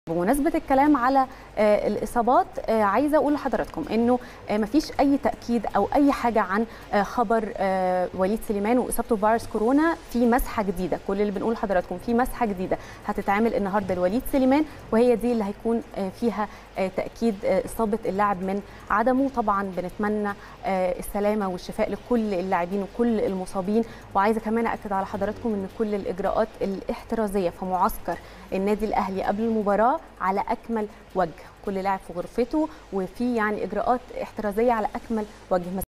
بمناسبة الكلام على الإصابات عايزة أقول لحضراتكم إنه مفيش أي تأكيد أو أي حاجة عن خبر وليد سليمان وإصابته بفيروس كورونا في مسحة جديدة كل اللي بنقول لحضراتكم في مسحة جديدة هتتعمل النهاردة لوليد سليمان وهي دي اللي هيكون فيها تأكيد إصابة اللاعب من عدمه طبعا بنتمنى السلامة والشفاء لكل اللاعبين وكل المصابين وعايزة كمان أكد على حضراتكم إن كل الإجراءات الاحترازية في معسكر النادي الأهلي قبل المباراة على اكمل وجه كل لاعب في غرفته وفي يعني اجراءات احترازيه على اكمل وجه